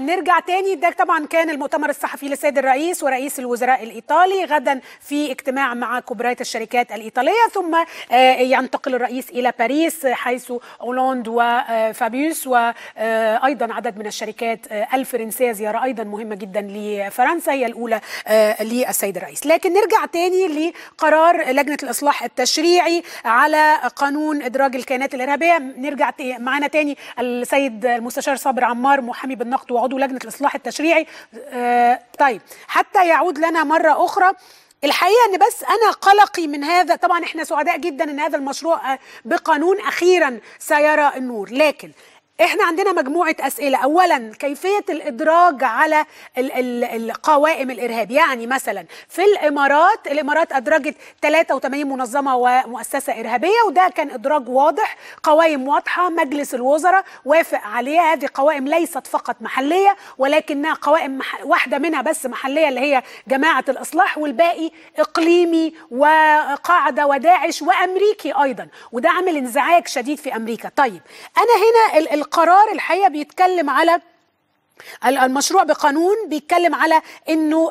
نرجع تاني ده طبعا كان المؤتمر الصحفي للسيد الرئيس ورئيس الوزراء الايطالي غدا في اجتماع مع كبريات الشركات الايطاليه ثم ينتقل الرئيس الى باريس حيث اولاند وفابيوس وايضا عدد من الشركات الفرنسيه زياره ايضا مهمه جدا لفرنسا هي الاولى للسيد الرئيس لكن نرجع تاني لقرار لجنه الاصلاح التشريعي على قانون ادراج الكيانات الارهابيه نرجع معانا تاني السيد المستشار صابر عمار محامي بالنقد وعضو لجنه الاصلاح التشريعي آه طيب حتى يعود لنا مره اخرى الحقيقه ان بس انا قلقي من هذا طبعا احنا سعداء جدا ان هذا المشروع بقانون اخيرا سيرى النور لكن احنا عندنا مجموعه اسئله اولا كيفيه الادراج على ال ال القوائم الارهاب يعني مثلا في الامارات الامارات ادرجت 83 منظمه ومؤسسه ارهابيه وده كان ادراج واضح قوائم واضحه مجلس الوزراء وافق عليها هذه قوائم ليست فقط محليه ولكنها قوائم مح... واحده منها بس محليه اللي هي جماعه الاصلاح والباقي اقليمي وقاعده وداعش وامريكي ايضا وده عامل انزعاج شديد في امريكا طيب انا هنا ال القرار الحقيقه بيتكلم على المشروع بقانون بيتكلم على انه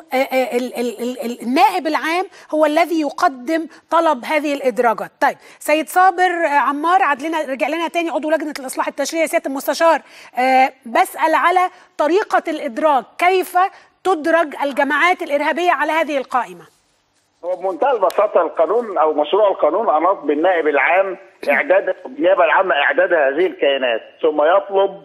النائب العام هو الذي يقدم طلب هذه الادراجات طيب سيد صابر عمار عاد لنا رجع لنا تاني عضو لجنه الاصلاح التشريعي سياده المستشار بسال على طريقه الادراج كيف تدرج الجماعات الارهابيه على هذه القائمه هو بمنتهى البساطه القانون او مشروع القانون اناط بالنائب العام اعداد النيابه العامه اعداد هذه الكيانات ثم يطلب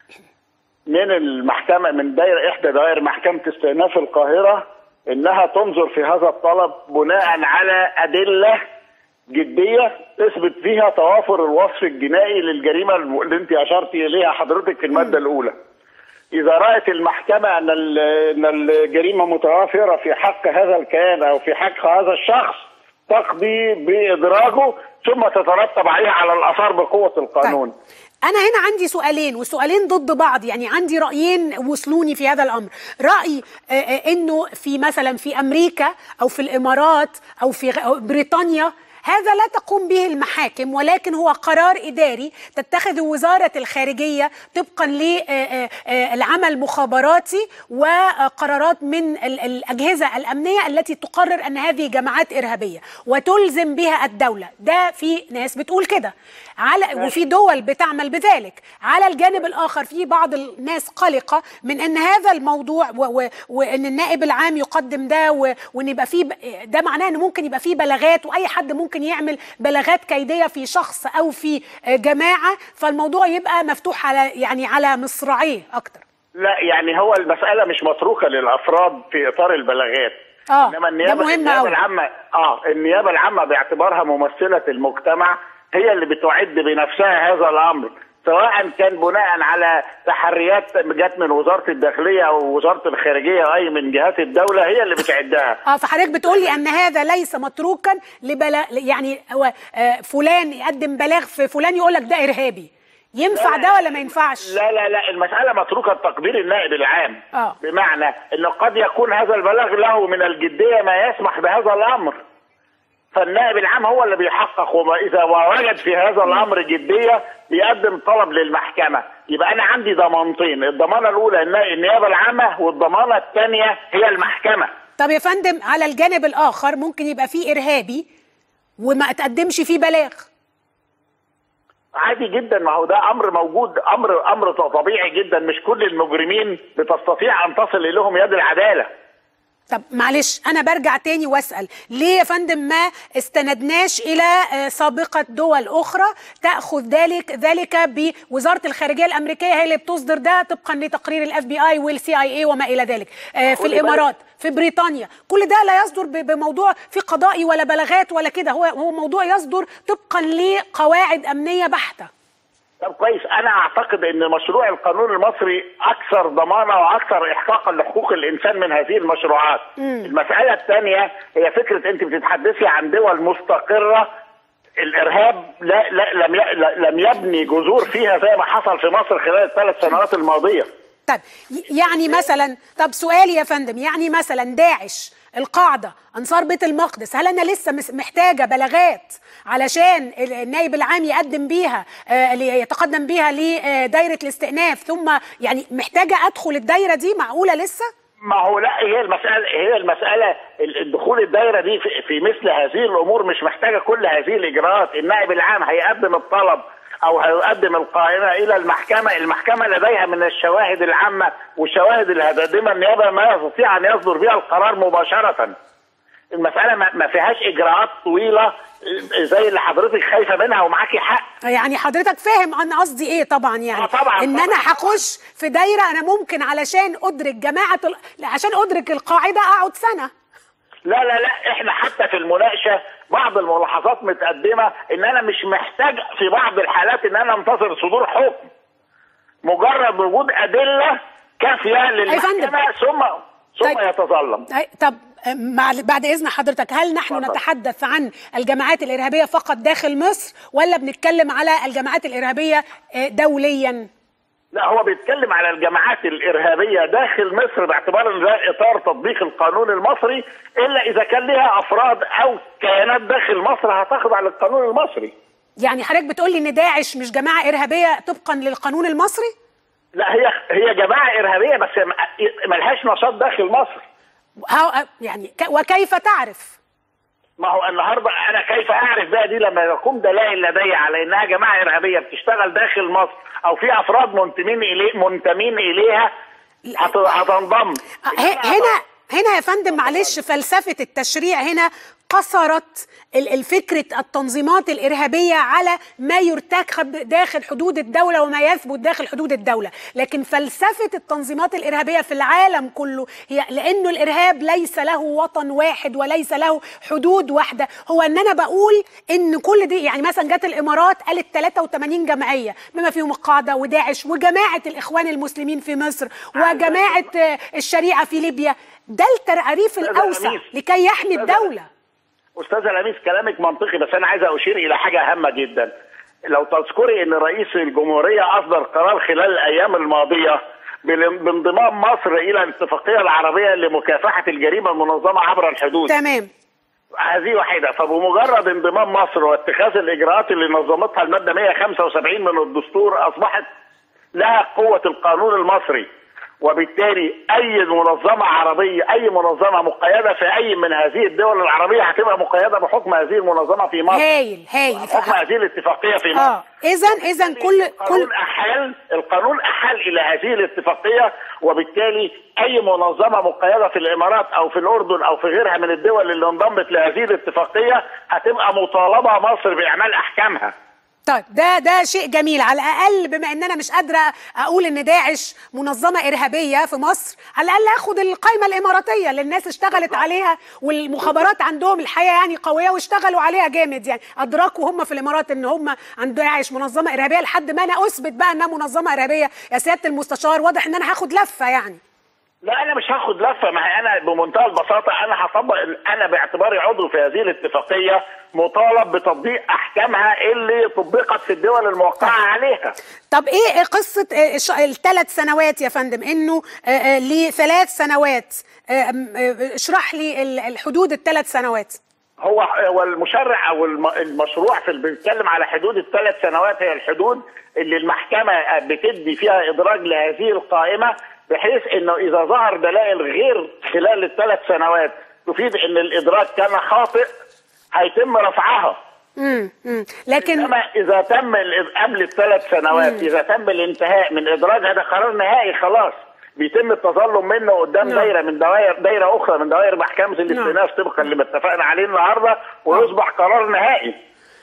من المحكمه من دائره احدى دوائر محكمه استئناف القاهره انها تنظر في هذا الطلب بناء على ادله جديه تثبت فيها توافر الوصف الجنائي للجريمه اللي انت اشرتي اليها حضرتك في الماده الاولى. اذا رات المحكمه ان ان الجريمه متوافره في حق هذا الكيان او في حق هذا الشخص تقضي بادراجه ثم تترتب عليها على الاثار بقوه القانون. طيب. أنا هنا عندي سؤالين والسؤالين ضد بعض يعني عندي رأيين وصلوني في هذا الأمر رأي إنه في مثلا في أمريكا أو في الإمارات أو في بريطانيا هذا لا تقوم به المحاكم ولكن هو قرار إداري تتخذ وزارة الخارجية طبقا للعمل المخابراتي وقرارات من الأجهزة الأمنية التي تقرر أن هذه جماعات إرهابية وتلزم بها الدولة ده في ناس بتقول كده على وفي دول بتعمل بذلك على الجانب الآخر في بعض الناس قلقة من أن هذا الموضوع وأن النائب العام يقدم ده وأن يبقى فيه ده معناه أن ممكن يبقى فيه بلاغات وأي حد ممكن ممكن يعمل بلاغات كيديه في شخص او في جماعه فالموضوع يبقى مفتوح على يعني على مصراعيه اكتر لا يعني هو المساله مش متروكه للافراد في اطار البلاغات اه انما النيابه ده مهم النيابه العامه اه النيابه العامه باعتبارها ممثله المجتمع هي اللي بتعد بنفسها هذا الامر سواء كان بناء على تحريات جت من وزاره الداخليه او وزاره الخارجيه او اي من جهات الدوله هي اللي بتعدها. اه فحضرتك بتقول لي ان هذا ليس متروكا لبلا يعني هو آه فلان يقدم بلاغ في فلان يقول لك ده ارهابي. ينفع ده ولا ما ينفعش؟ لا لا لا المسألة متروكة لتقدير النائب العام آه. بمعنى أنه قد يكون هذا البلاغ له من الجدية ما يسمح بهذا الأمر فالنائب العام هو اللي بيحقق واذا وجد في هذا الامر جديه بيقدم طلب للمحكمه يبقى انا عندي ضمانتين الضمانه الاولى النيابه العامه والضمانه الثانيه هي المحكمه طب يا فندم على الجانب الاخر ممكن يبقى فيه ارهابي وما تقدمش فيه بلاغ عادي جدا ما هو ده امر موجود امر امر طبيعي جدا مش كل المجرمين بتستطيع ان تصل اليهم يد العداله طب معلش انا برجع تاني واسال ليه يا فندم ما استندناش الى سابقه دول اخرى تاخذ ذلك ذلك بوزاره الخارجيه الامريكيه هي اللي بتصدر ده طبقا لتقرير الاف بي اي والسي اي اي وما الى ذلك في الامارات في بريطانيا كل ده لا يصدر بموضوع في قضائي ولا بلاغات ولا كده هو هو موضوع يصدر طبقا لقواعد امنيه بحته طب كويس انا اعتقد ان مشروع القانون المصري اكثر ضمانه واكثر احقاقا لحقوق الانسان من هذه المشروعات مم. المساله الثانيه هي فكره انت بتتحدثي عن دول مستقره الارهاب لا, لا لم لم يبني جذور فيها زي ما حصل في مصر خلال الثلاث سنوات الماضيه طب يعني مثلا طب سؤالي يا فندم يعني مثلا داعش القاعده انصار بيت المقدس هل انا لسه مس- محتاجه بلاغات علشان ال- النائب العام يقدم بيها آه، لي- يتقدم بيها لدايره الاستئناف ثم يعني محتاجه ادخل الدايره دي معقوله لسه ما هو لا هي المسألة هي المسألة ال- الدخول الدايرة دي في, في مثل هذه الأمور مش محتاجة كل هذه الإجراءات النائب العام هيقدم الطلب أو هيقدم القائمة إلى المحكمة المحكمة لديها من الشواهد العامة والشواهد الهدادمة النيابة ما يستطيع أن يصدر بها القرار مباشرة المسألة ما ما فيهاش إجراءات طويلة زي اللي حضرتك خايفة منها ومعاكي حق يعني حضرتك فاهم انا قصدي ايه طبعا يعني آه طبعاً، ان طبعاً. انا هخش في دايره انا ممكن علشان ادرك جماعه ال... لا، عشان ادرك القاعده اقعد سنه لا لا لا احنا حتى في المناقشه بعض الملاحظات متقدمه ان انا مش محتاج في بعض الحالات ان انا انتظر صدور حكم مجرد وجود ادله كافيه للمحكمه ثم ثم طيب. يتظلم أي- طب مع بعد اذن حضرتك هل نحن اتفضل. نتحدث عن الجماعات الارهابيه فقط داخل مصر ولا بنتكلم على الجماعات الارهابيه آه، دوليا لا هو بيتكلم على الجماعات الارهابيه داخل مصر باعتبار ان ده اطار تطبيق القانون المصري الا اذا كان لها افراد او كيانات داخل مصر هتخضع للقانون المصري يعني حضرتك بتقول لي ان داعش مش جماعه ارهابيه طبقا للقانون المصري لا هي هي جماعه ارهابيه بس ما- ملهاش نشاط داخل مصر ها- يعني ك- وكيف تعرف ما هو النهارده انا كيف اعرف بقى دي لما يقوم دلائل لدي على انها جماعه ارهابيه بتشتغل داخل مصر او في افراد منتمين اليه منتمين اليها هت- هتنضم ه- هنا هنا يا فندم معلش فلسفة التشريع هنا قصرت ال- الفكرة التنظيمات الإرهابية على ما يرتكب داخل حدود الدولة وما يثبت داخل حدود الدولة لكن فلسفة التنظيمات الإرهابية في العالم كله هي لأنه الإرهاب ليس له وطن واحد وليس له حدود واحدة هو أن أنا بقول أن كل دي يعني مثلا جت الإمارات قالت 83 جمعية بما فيهم القاعدة وداعش وجماعة الإخوان المسلمين في مصر وجماعة آه، الشريعة في ليبيا ده التعريف الأوسع لميس. لكي يحمي أستاذة- الدولة استاذه لميس كلامك منطقي بس انا عايز اشير الى حاجه هامه جدا لو تذكري ان رئيس الجمهوريه اصدر قرار خلال الايام الماضيه بال- بانضمام مصر الى الاتفاقيه العربيه لمكافحه الجريمه المنظمه عبر الحدود تمام هذه واحده فبمجرد انضمام مصر واتخاذ الاجراءات اللي نظمتها الماده 175 من الدستور اصبحت لها قوه القانون المصري وبالتالي اي منظمه عربيه اي منظمه مقيده في اي من هذه الدول العربيه هتبقى مقيده بحكم هذه المنظمه في مصر هايل هايل حكم هذه الاتفاقيه في مصر اه اذا اذا كل كل القانون احال القانون احال الى هذه الاتفاقيه وبالتالي اي منظمه مقيده في الامارات او في الاردن او في غيرها من الدول اللي انضمت لهذه الاتفاقيه هتبقى مطالبه مصر باعمال احكامها طيب ده ده شيء جميل على الاقل بما ان انا مش قادره اقول ان داعش منظمه ارهابيه في مصر على الاقل اخد القائمه الاماراتيه اللي الناس اشتغلت عليها والمخابرات عندهم الحقيقه يعني قويه واشتغلوا عليها جامد يعني ادركوا هم في الامارات ان هم عند داعش منظمه ارهابيه لحد ما انا اثبت بقى انها منظمه ارهابيه يا سياده المستشار واضح ان انا هاخد لفه يعني لا انا مش هاخد لفه ما هي انا بمنتهى البساطه انا هطبق انا باعتباري عضو في هذه الاتفاقيه مطالب بتطبيق احكامها اللي طبقت في الدول الموقعه عليها طب ايه قصه الثلاث سنوات يا فندم انه آه، آه، لثلاث سنوات آه، م- آه، اشرح لي ال- الحدود الثلاث سنوات هو هو المشرع او الم- المشروع في بنتكلم على حدود الثلاث سنوات هي الحدود اللي المحكمه بتدي فيها ادراج لهذه القائمه بحيث انه اذا ظهر دلائل غير خلال الثلاث سنوات تفيد ان الادراج كان خاطئ هيتم رفعها امم امم لكن انما اذا تم ال- قبل الثلاث سنوات اذا تم الانتهاء من ادراج هذا قرار نهائي خلاص بيتم التظلم منه قدام نعم. دايره من دوائر دايره اخرى من دوائر محكمه الاستئناف طبقا اللي اتفقنا عليه النهارده ويصبح قرار نهائي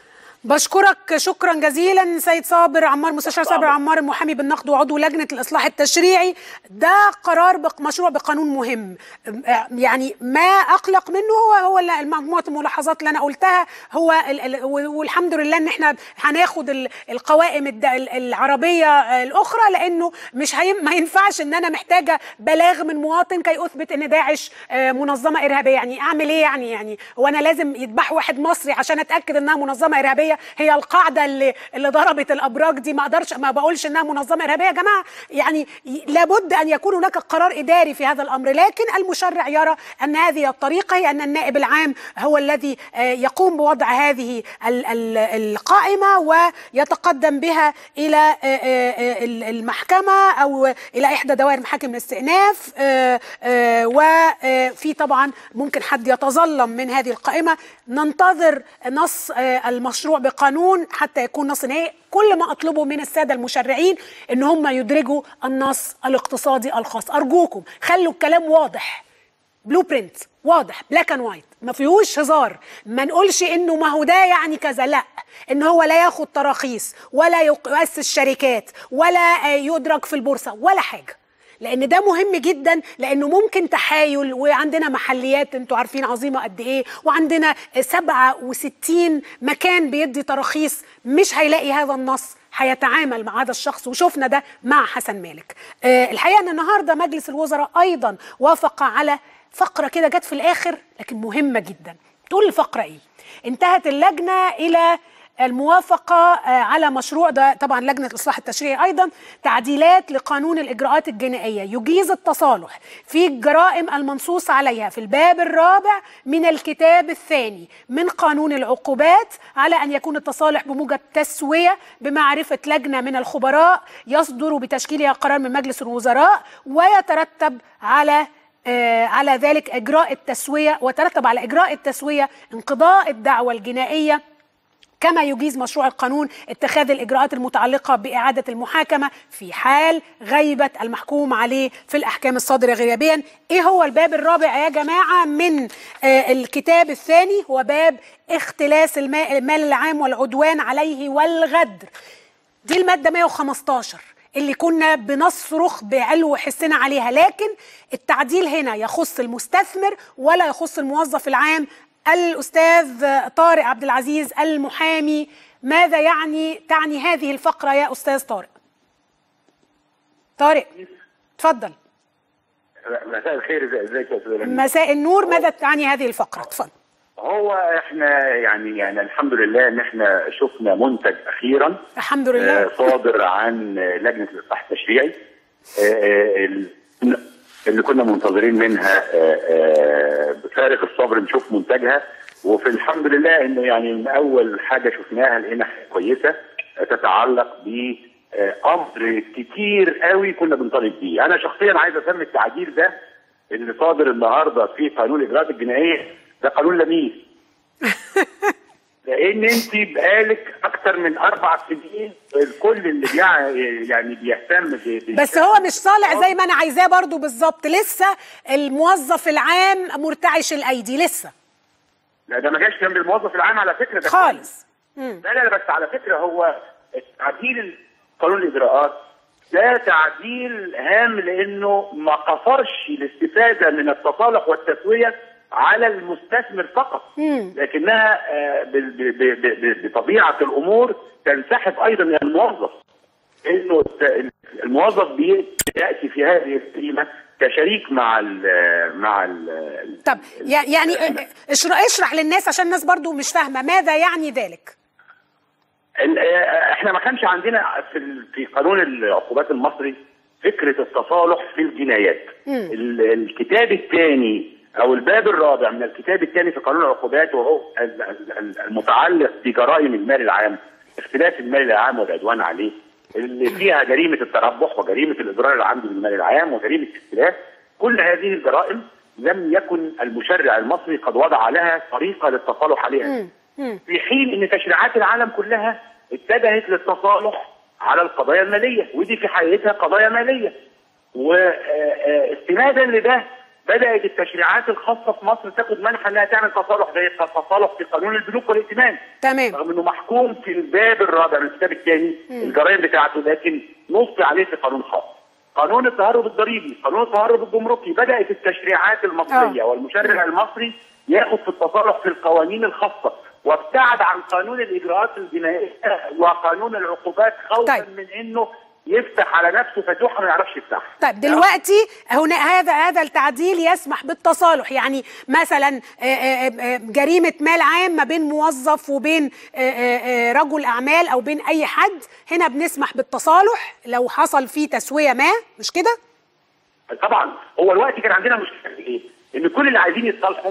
بشكرك شكرا جزيلا سيد صابر عمار مستشار صابر عمار المحامي بالنقد وعضو لجنه الاصلاح التشريعي ده قرار بق مشروع بقانون مهم يعني ما اقلق منه هو هو ال- مجموعه الملاحظات اللي انا قلتها هو ال- ال- والحمد لله ان احنا هناخد ال- القوائم الد- ال- العربيه الاخرى لانه مش هين ما ينفعش ان انا محتاجه بلاغ من مواطن كي اثبت ان داعش آه، منظمه ارهابيه يعني اعمل ايه يعني يعني هو انا لازم يذبح واحد مصري عشان اتاكد انها منظمه ارهابيه الارهابيه هي القاعده اللي اللي ضربت الابراج دي ما اقدرش ما بقولش انها منظمه ارهابيه يا جماعه يعني ي- لابد ان يكون هناك قرار اداري في هذا الامر لكن المشرع يرى ان هذه الطريقه هي ان النائب العام هو الذي آه، يقوم بوضع هذه ال- ال- القائمه ويتقدم بها الى آه، آه، آه، ال- المحكمه او الى احدى دوائر محاكم الاستئناف آه، آه، وفي طبعا ممكن حد يتظلم من هذه القائمه ننتظر نص آه، المشروع بقانون حتى يكون نص نهائي كل ما اطلبه من الساده المشرعين ان هم يدرجوا النص الاقتصادي الخاص ارجوكم خلوا الكلام واضح بلو برنت واضح بلاك اند وايت ما فيهوش هزار ما نقولش انه ما هو ده يعني كذا لا ان هو لا ياخد تراخيص ولا يؤسس شركات ولا آه، يدرج في البورصه ولا حاجه لان ده مهم جدا لانه ممكن تحايل وعندنا محليات انتوا عارفين عظيمه قد ايه وعندنا 67 مكان بيدي تراخيص مش هيلاقي هذا النص هيتعامل مع هذا الشخص وشفنا ده مع حسن مالك آه الحقيقه ان النهارده مجلس الوزراء ايضا وافق على فقره كده جت في الاخر لكن مهمه جدا تقول الفقره ايه انتهت اللجنه الى الموافقة آه، على مشروع ده طبعا لجنة الإصلاح التشريعي أيضا تعديلات لقانون الإجراءات الجنائية يجيز التصالح في الجرائم المنصوص عليها في الباب الرابع من الكتاب الثاني من قانون العقوبات على أن يكون التصالح بموجب تسوية بمعرفة لجنة من الخبراء يصدر بتشكيلها قرار من مجلس الوزراء ويترتب على آه، على ذلك إجراء التسوية وترتب على إجراء التسوية انقضاء الدعوة الجنائية كما يجيز مشروع القانون اتخاذ الإجراءات المتعلقة بإعادة المحاكمة في حال غيبة المحكوم عليه في الأحكام الصادرة غيابيا إيه هو الباب الرابع يا جماعة من آه، الكتاب الثاني هو باب اختلاس الماء- المال العام والعدوان عليه والغدر دي المادة 115 اللي كنا بنصرخ بعلو حسنا عليها لكن التعديل هنا يخص المستثمر ولا يخص الموظف العام الأستاذ طارق عبد العزيز المحامي ماذا يعني تعني هذه الفقرة يا أستاذ طارق طارق تفضل مساء الخير ازيك يا استاذ رنين؟ مساء النور ماذا تعني هذه الفقرة تفضل هو احنا يعني يعني الحمد لله ان احنا شفنا منتج اخيرا الحمد آه، لله صادر عن آه، لجنه الاصلاح التشريعي آه، آه، ال- اللي كنا منتظرين منها آه، آه، بفارغ الصبر نشوف منتجها وفي الحمد لله ان يعني من اول حاجه شفناها لقينا حاجه كويسه آه، تتعلق ب آه، امر كتير قوي كنا بنطالب بيه، انا شخصيا عايز اسمي التعديل ده اللي صادر النهارده في قانون الاجراءات الجنائيه ده قانون لميس لان انت بقالك اكتر من اربع سنين الكل اللي بيع يعني بيهتم ب- ب- بس هو مش صالح زي ما انا عايزاه برضو بالظبط لسه الموظف العام مرتعش الايدي لسه لا ده ما جاش جنب الموظف العام على فكره ده خالص مم. لا لا لا، بس على فكره هو تعديل قانون الاجراءات ده تعديل هام لانه ما قصرش الاستفاده من التصالح والتسويه على المستثمر فقط مم. لكنها آه، بال- ب- ب- ب- بطبيعه الامور تنسحب ايضا الى الموظف انه الت- الموظف بياتي في هذه القيمه كشريك مع ال مع ال طب يع- يعني اشرح, اشرح للناس عشان الناس برضو مش فاهمه ماذا يعني ذلك ال- آه، احنا ما كانش عندنا في ال- في قانون العقوبات المصري فكره التصالح في الجنايات ال- الكتاب الثاني او الباب الرابع من الكتاب الثاني في قانون العقوبات وهو ال- ال- ال- المتعلق بجرائم المال العام اختلاف المال العام والعدوان عليه اللي فيها جريمه التربح وجريمه الاضرار العمدي بالمال العام وجريمه الاختلاف كل هذه الجرائم لم يكن المشرع المصري قد وضع لها طريقه للتصالح عليها في حين ان تشريعات العالم كلها اتجهت للتصالح على القضايا الماليه ودي في حقيقتها قضايا ماليه واستنادا لده بدات التشريعات الخاصه في مصر تاخد منحى انها تعمل تصالح زي التصالح في قانون البنوك والائتمان تمام رغم انه محكوم في الباب الرابع من الكتاب الثاني الجرائم بتاعته لكن نص عليه في قانون خاص قانون التهرب الضريبي قانون التهرب الجمركي بدات التشريعات المصريه آه. والمشرع المصري ياخد في التصالح في القوانين الخاصه وابتعد عن قانون الاجراءات الجنائيه وقانون العقوبات خوفا طيب. من انه يفتح على نفسه فتوحه ما يعرفش يفتحها طيب دلوقتي هنا هذا هذا التعديل يسمح بالتصالح يعني مثلا آه، آه، آه، جريمه مال عام ما بين موظف وبين آه، آه، آه، رجل اعمال او بين اي حد هنا بنسمح بالتصالح لو حصل فيه تسويه ما مش كده؟ طبعا هو الوقت كان عندنا مشكله في ايه؟ ان كل اللي عايزين يتصالحوا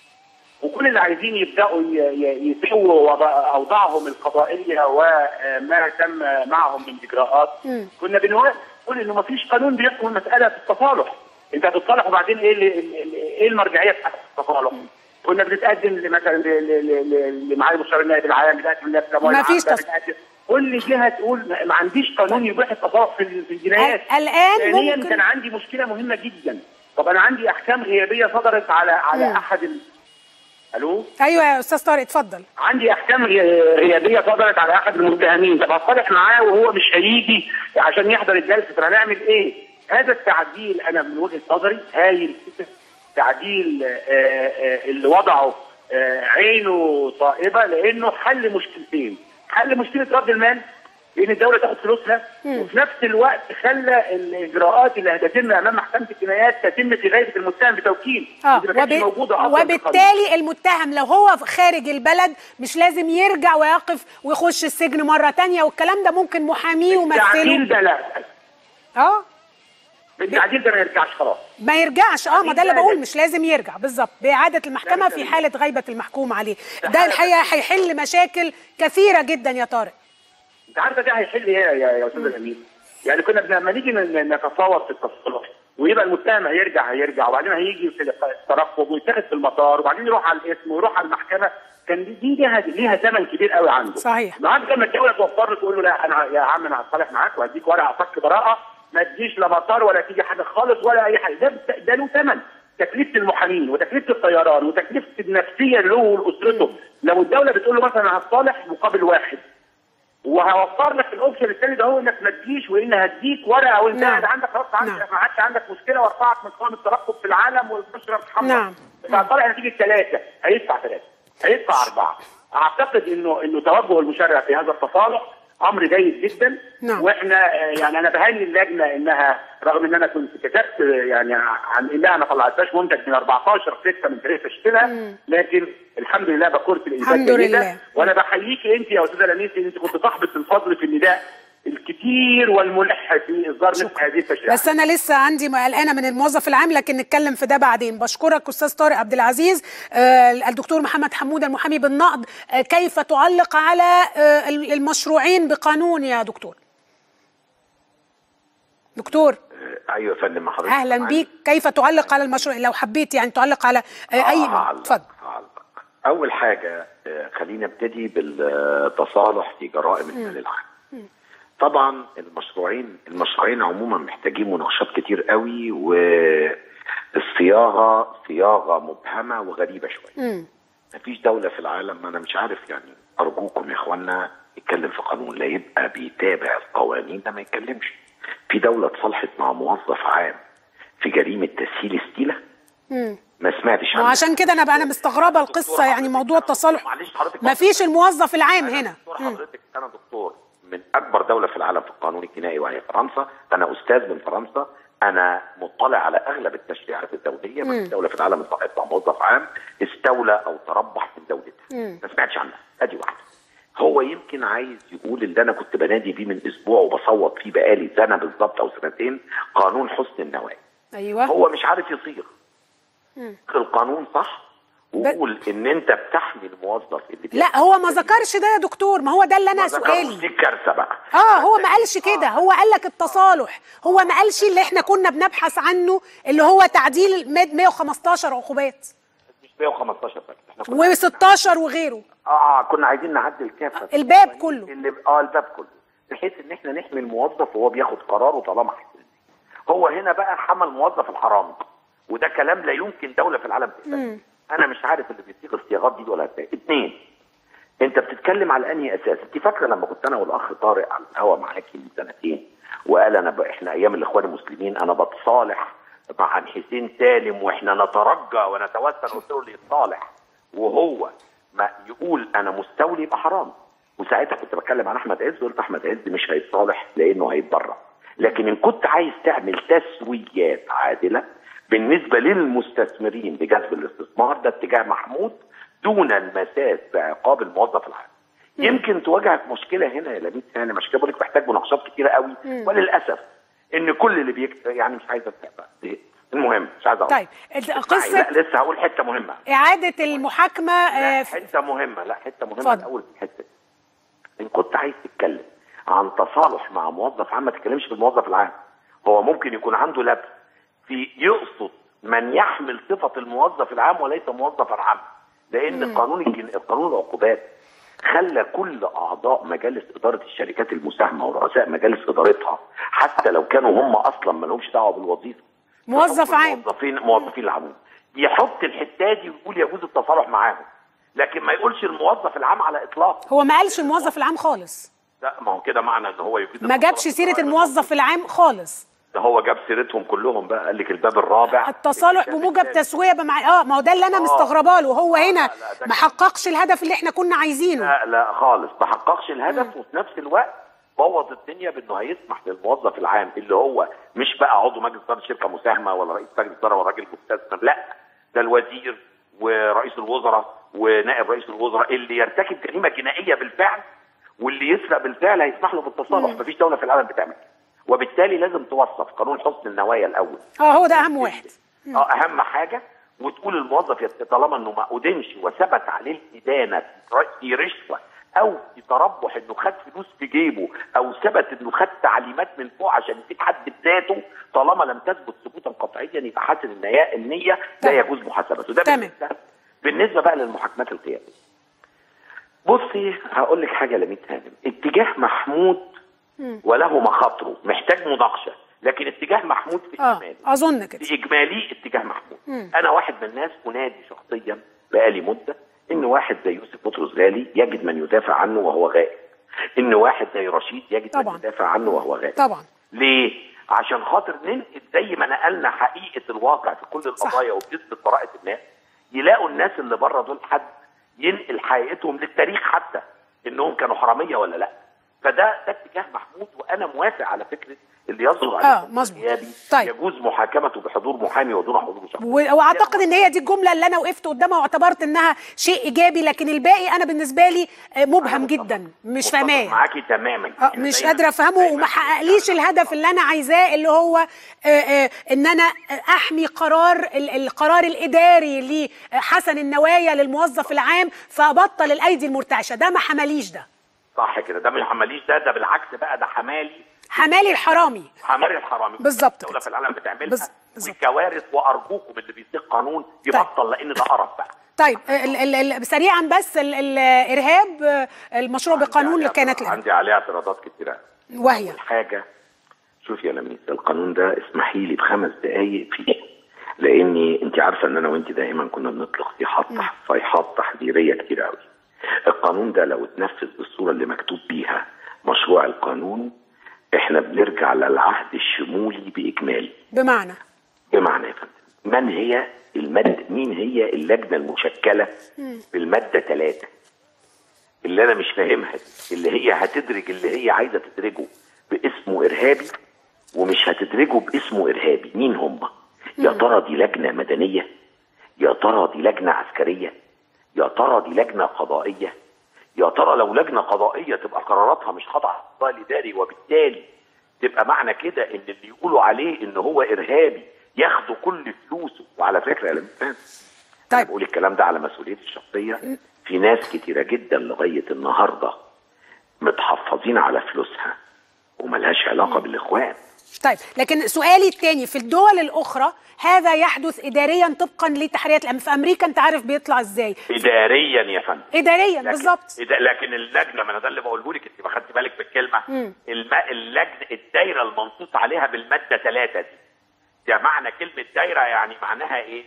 وكل اللي عايزين يبداوا ي- ي- يسووا وضع- اوضاعهم القضائيه وما تم معهم من اجراءات كنا بنواجه نقول انه ما فيش قانون بيحكم المساله في التصالح انت هتتصالح وبعدين ايه اللي- اللي- ايه المرجعيه بتاعت التصالح؟ كنا بنتقدم مثلا لمعالي مستشار النائب العام بنقدم لنفس ما فيش تص- بنقدم كل جهه تقول ما ما عنديش قانون يبيح التصالح في ال- في الجنايات ال- الآن ثانيا ممكن- كان عندي مشكله مهمه جدا طب انا عندي احكام غيابيه صدرت على على احد ال... الو ايوه يا استاذ طارق اتفضل عندي احكام غي- غيابيه صدرت على احد المتهمين طب هتصالح معاه وهو مش هيجي عشان يحضر الجلسه طب هنعمل ايه؟ هذا التعديل انا من وجهه نظري هايل جداً. تعديل آه، آه، اللي وضعه آه، عينه طائبه لانه حل مشكلتين حل مشكله رد المال لان الدوله تاخد فلوسها وفي نفس الوقت خلى الاجراءات اللي هتتم امام محكمه الجنايات تتم في غايه المتهم بتوكيل اه دي ما كانتش وب... موجوده اصلا في القانون. وبالتالي المتهم لو هو خارج البلد مش لازم يرجع ويقف ويخش السجن مره تانية والكلام ده ممكن محاميه التعديل ومثله ده لا اه بالتعديل ده ما يرجعش خلاص ما يرجعش اه ما ده اللي لا، بقول لا. مش لازم يرجع بالظبط باعاده المحكمه لا، في لا. حاله غيبه المحكوم عليه ده الحقيقه هيحل مشاكل كثيره جدا يا طارق انت عارفه ده هيحل ايه يا يا استاذ الامين؟ يعني كنا بن- لما نيجي ن- نتفاوض في التصالح ويبقى المتهم هيرجع هيرجع وبعدين هيجي في الترقب ويتاخد في المطار وبعدين يروح على الاسم ويروح على المحكمه كان دي دي ليها ليها ثمن كبير قوي عنده صحيح. النهارده لما الدوله توفر له تقول له لا انا يا عم انا هتصالح معاك وهديك ورقه فك براءه ما تجيش لا مطار ولا تيجي حاجه خالص ولا اي حاجه ده ده له ثمن تكلفه المحامين وتكلفه الطيران وتكلفه النفسيه له ولاسرته لو الدوله بتقول له مثلا انا هتصالح مقابل واحد وهوفر لك الاوبشن الثاني ده هو انك ما تجيش وان هديك ورقه وانت نعم. قاعد عندك خلاص عندك نعم. ما عادش عندك مشكله وارفعك من قائمه الترقب في العالم والبشره بتحمل نعم. فطلع نتيجه ثلاثه هيدفع ثلاثه هيدفع اربعه اعتقد انه انه توجه المشرع في هذا التصالح امر جيد جدا نعم. واحنا آه، يعني انا بهني اللجنه انها رغم ان انا كنت كتبت آه، يعني عن انها ما طلعتهاش منتج من 14 6 من تاريخ اشتريها لكن الحمد لله بكرة الانتاج الحمد جيدة. لله. وانا بحييك انت يا استاذه لميس ان انت كنت صاحبه الفضل في النداء الكتير والملح في اصدار مثل هذه التشريعات بس انا لسه عندي قلقانه من الموظف العام لكن نتكلم في ده بعدين بشكرك استاذ طارق عبد العزيز آه، الدكتور محمد حمود المحامي بالنقد آه، كيف تعلق على آه، المشروعين بقانون يا دكتور دكتور ايوه يا فندم حضرتك اهلا معايا. بيك كيف تعلق على المشروع لو حبيت يعني تعلق على آه، اي هعلق- اتفضل هعلق. اول حاجه آه، خلينا ابتدي بالتصالح في جرائم المال العام طبعا المشروعين المشروعين عموما محتاجين مناقشات كتير قوي والصياغه صياغه مبهمه وغريبه شويه مفيش دوله في العالم انا مش عارف يعني ارجوكم يا اخوانا يتكلم في قانون لا يبقى بيتابع القوانين ده ما يتكلمش في دوله اتصالحت مع موظف عام في جريمه تسهيل استيله ما سمعتش عنها وعشان كده انا بقى انا مستغربه القصه يعني موضوع التصالح معلش حضرتك ما فيش الموظف العام أنا هنا دكتور حضرتك انا دكتور من اكبر دوله في العالم في القانون الجنائي وهي فرنسا انا استاذ من فرنسا انا مطلع على اغلب التشريعات الدوليه ما في دوله في العالم اصبحت مع موظف عام استولى او تربح من دولتها ما سمعتش عنها ادي واحده هو يمكن عايز يقول اللي انا كنت بنادي بيه من اسبوع وبصوت فيه بقالي سنه بالظبط او سنتين قانون حسن النوايا ايوه هو مش عارف يصيغ القانون صح وقول ان انت بتحمي الموظف اللي لا هو ما ذكرش ده يا دكتور ما هو ده اللي انا ما ذكرش سؤالي دي كارثه بقى اه هو ما قالش كده هو قال لك التصالح هو ما قالش اللي احنا كنا بنبحث عنه اللي هو تعديل ماد 115 عقوبات مش 115 بس احنا كنا و16 وغيره اه كنا عايزين نعدل كافه الباب كله. اللي اه الباب كله بحيث ان احنا نحمي الموظف وهو بياخد قراره طالما حسن هو هنا بقى حمى الموظف الحرامي وده كلام لا يمكن دوله في العالم تقبله انا مش عارف اللي بيصيغ الصياغات دي ولا ازاي اثنين انت بتتكلم على انهي اساس انت فاكره لما كنت انا والاخ طارق على الهوا معاكي من سنتين وقال انا ب... احنا ايام الاخوان المسلمين انا بتصالح مع حسين سالم واحنا نترجى ونتوسل قلت له اللي يتصالح وهو ما يقول انا مستولي يبقى حرام وساعتها كنت بتكلم عن احمد عز قلت احمد عز مش هيتصالح لانه هيتبرع لكن ان كنت عايز تعمل تسويات عادله بالنسبه للمستثمرين بجذب الاستثمار ده اتجاه محمود دون المساس بعقاب الموظف العام يمكن تواجهك مشكله هنا يا لميس يعني مش كده بقول لك محتاج مناقشات كتيره قوي وللاسف ان كل اللي بيكتب يعني مش عايز اتابع المهم مش عايز اقول طيب قصه لا لسه هقول حته مهمه اعاده المحاكمه لا آه، في- حته مهمه لا حته مهمه اتفضل. الاول في الحته دي ان كنت عايز تتكلم عن تصالح مع موظف عام ما تتكلمش في الموظف العام هو ممكن يكون عنده لبس في يقصد من يحمل صفه الموظف العام وليس موظفا عاما لان قانون الجن... قانون العقوبات خلى كل اعضاء مجالس اداره الشركات المساهمه ورؤساء مجالس ادارتها حتى لو كانوا هم اصلا ما لهمش دعوه بالوظيفه موظف بحكم عام. موظفين موظفين العموم يحط الحته دي ويقول يجوز التصالح معاهم لكن ما يقولش الموظف العام على اطلاق هو ما قالش الموظف العام خالص لا ما هو كده معنى ان هو يجوز ما جابش سيره الموظف العام خالص ده هو جاب سيرتهم كلهم بقى قال لك الباب الرابع التصالح الكتاب بموجب الثاني. تسويه بمع اه ما هو ده اللي انا آه. مستغربه له هو هنا لا، ده ما حققش الهدف اللي احنا كنا عايزينه لا لا خالص ما حققش الهدف وفي نفس الوقت بوظ الدنيا بانه هيسمح للموظف العام اللي هو مش بقى عضو مجلس اداره شركه مساهمه ولا رئيس مجلس اداره ولا راجل مستثمر لا ده الوزير ورئيس الوزراء ونائب رئيس الوزراء اللي يرتكب جريمه جنائيه بالفعل واللي يسرق بالفعل هيسمح له بالتصالح مفيش دوله في العالم بتعمل كده. وبالتالي لازم توصف قانون حسن النوايا الاول اه هو ده اهم واحد اه اهم حاجه وتقول الموظف يت- طالما انه ما ادينش وثبت عليه الادانه في رشوه او في تربح انه خد فلوس في جيبه او ثبت انه خد تعليمات من فوق عشان يفيد حد بذاته طالما لم تثبت ثبوتا قطعيا يبقى حسن النيا- النيه لا تمام. يجوز محاسبته ده تمام. بالنسبه بالنسبه بقى للمحاكمات القياديه بصي هقول لك حاجه لميت هانم اتجاه محمود وله مخاطره محتاج مناقشه لكن اتجاه محمود في اه اجمالي اظن كده في اجمالي اتجاه محمود انا واحد من الناس انادي شخصيا بقالي مده ان واحد زي يوسف بطرس غالي يجد من يدافع عنه وهو غائب ان واحد زي رشيد يجد طبعا. من يدافع عنه وهو غائب طبعا ليه عشان خاطر ننقل زي ما نقلنا حقيقه الواقع في كل القضايا وبنثبت براءه الناس يلاقوا الناس اللي بره دول حد ينقل حقيقتهم للتاريخ حتى انهم كانوا حراميه ولا لا فده ده اتجاه محمود وانا موافق على فكره اللي يصدر عليه آه، حكم مظبوط. غيابي طيب. يجوز محاكمته بحضور محامي ودون حضور شخصي و- واعتقد ان هي دي الجمله اللي انا وقفت قدامها واعتبرت انها شيء ايجابي لكن الباقي انا بالنسبه لي آه، مبهم جدا مش متفق فاهماه معاكي تماما آه، يعني مش دايماً- قادره افهمه دايماً وما حققليش الهدف اللي انا عايزاه اللي هو آه، آه، ان انا احمي قرار ال- القرار الاداري لحسن النوايا للموظف العام فابطل الايدي المرتعشه ده ما حمليش ده صح كده ده مش حماليش ده ده بالعكس بقى ده حمالي حمالي الحرامي حمالي الحرامي بالظبط الدوله كده. في العالم بتعملها بز- بالظبط. والكوارث وارجوكم اللي بيسيق قانون يبطل لان ده قرف بقى طيب ال ال ال سريعا بس ال الارهاب آه، المشروع بقانون عندي لكيانات عليه- الارهاب عندي عليه اعتراضات كتيره وهي حاجه شوف يا لميس القانون ده اسمحي لي بخمس دقائق فيه لاني انت عارفه ان انا وانت دائما كنا بنطلق صيحات صيحات تحذيريه كتير قوي القانون ده لو اتنفذ بالصوره اللي مكتوب بيها مشروع القانون احنا بنرجع للعهد الشمولي باجمالي بمعنى بمعنى يا فندم من هي المادة مين هي اللجنة المشكلة بالمادة ثلاثة اللي أنا مش فاهمها دي. اللي هي هتدرج اللي هي عايزة تدرجه باسمه إرهابي ومش هتدرجه باسمه إرهابي مين هم يا ترى دي لجنة مدنية يا ترى دي لجنة عسكرية يا ترى دي لجنة قضائية يا ترى لو لجنة قضائية تبقى قراراتها مش خاضعة للقضاء الإداري وبالتالي تبقى معنى كده ان اللي يقولوا عليه ان هو ارهابي ياخدوا كل فلوسه وعلى فكره يا لميس طيب. طيب بقول الكلام ده على مسؤوليتي الشخصيه في ناس كتيره جدا لغايه النهارده متحفظين على فلوسها وملهاش علاقه بالاخوان طيب لكن سؤالي الثاني في الدول الاخرى هذا يحدث اداريا طبقا لتحريات الامن في امريكا انت عارف بيطلع ازاي اداريا يا فندم اداريا لكن- بالظبط إذا- لكن اللجنه ما انا ده اللي بقوله لك انت ما خدتي بالك بالكلمه الم... اللجنه الدايره المنصوص عليها بالماده ثلاثه دي ده معنى كلمه دايره يعني معناها ايه؟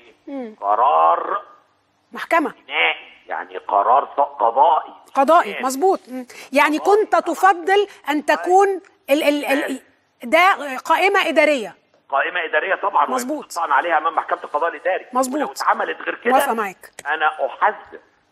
قرار محكمه جنائي يعني قرار ص- قضائي قضائي جنائي. مظبوط مم. يعني كنت تفضل ان تكون ال ال ال ده قائمه اداريه قائمه اداريه طبعا مظبوط. طبعا عليها امام محكمه القضاء الاداري مظبوط. ولو اتعملت غير كده موافقة معاك. انا احذر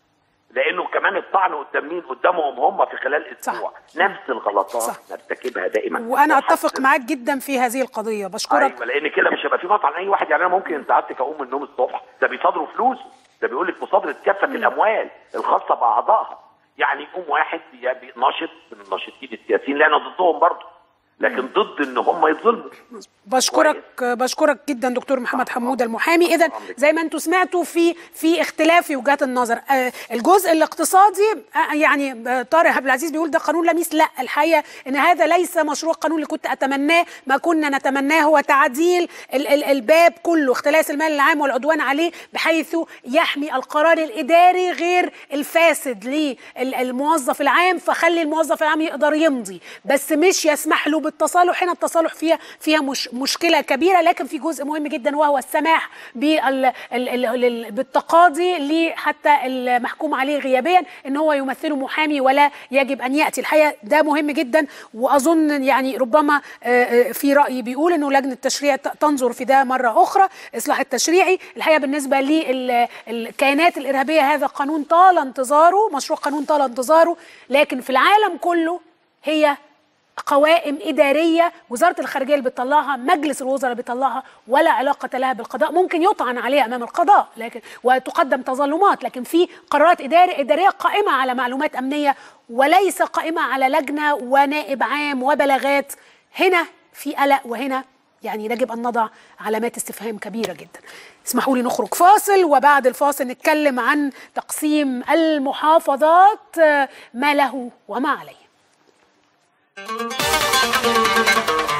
لانه كمان الطعن قدام مين قدامهم هم في خلال اسبوع نفس الغلطات صح. نرتكبها دائما وانا وحتى- اتفق معاك جدا في هذه القضيه بشكرك ايوه لان كده مش هيبقى في مطعم اي واحد يعني انا ممكن سعادتك اقوم من النوم الصبح ده بيصادروا فلوس ده بيقول لك مصادره كافه الاموال الخاصه باعضائها يعني يقوم واحد بي- بي- ناشط من الناشطين السياسيين لا انا ضدهم برضه لكن ضد ان هم يتظلموا بشكرك بشكرك جدا دكتور محمد حمود المحامي اذا زي ما انتم سمعتوا في في اختلاف في وجهات النظر آه، الجزء الاقتصادي آه، يعني آه، طارق عبد العزيز بيقول ده قانون لميس لا الحقيقه ان هذا ليس مشروع قانون اللي كنت اتمناه ما كنا نتمناه هو تعديل ال- ال- الباب كله اختلاس المال العام والعدوان عليه بحيث يحمي القرار الاداري غير الفاسد للموظف العام فخلي الموظف العام يقدر يمضي بس مش يسمح له بالتصالح هنا التصالح فيها فيها مش مشكله كبيره لكن في جزء مهم جدا وهو السماح بال ال- ال- ال- بالتقاضي لحتى المحكوم عليه غيابيا ان هو يمثله محامي ولا يجب ان ياتي الحقيقه ده مهم جدا واظن يعني ربما آه، آه، في راي بيقول انه لجنه التشريع ت- تنظر في ده مره اخرى اصلاح التشريعي الحقيقه بالنسبه للكيانات الارهابيه هذا قانون طال انتظاره مشروع قانون طال انتظاره لكن في العالم كله هي قوائم إدارية وزارة الخارجية اللي بتطلعها مجلس الوزراء اللي بيطلعها ولا علاقة لها بالقضاء ممكن يطعن عليها أمام القضاء لكن وتقدم تظلمات لكن في قرارات إدارية إدارية قائمة على معلومات أمنية وليس قائمة على لجنة ونائب عام وبلاغات هنا في قلق وهنا يعني يجب أن نضع علامات استفهام كبيرة جدا اسمحوا لي نخرج فاصل وبعد الفاصل نتكلم عن تقسيم المحافظات آه، ما له وما عليه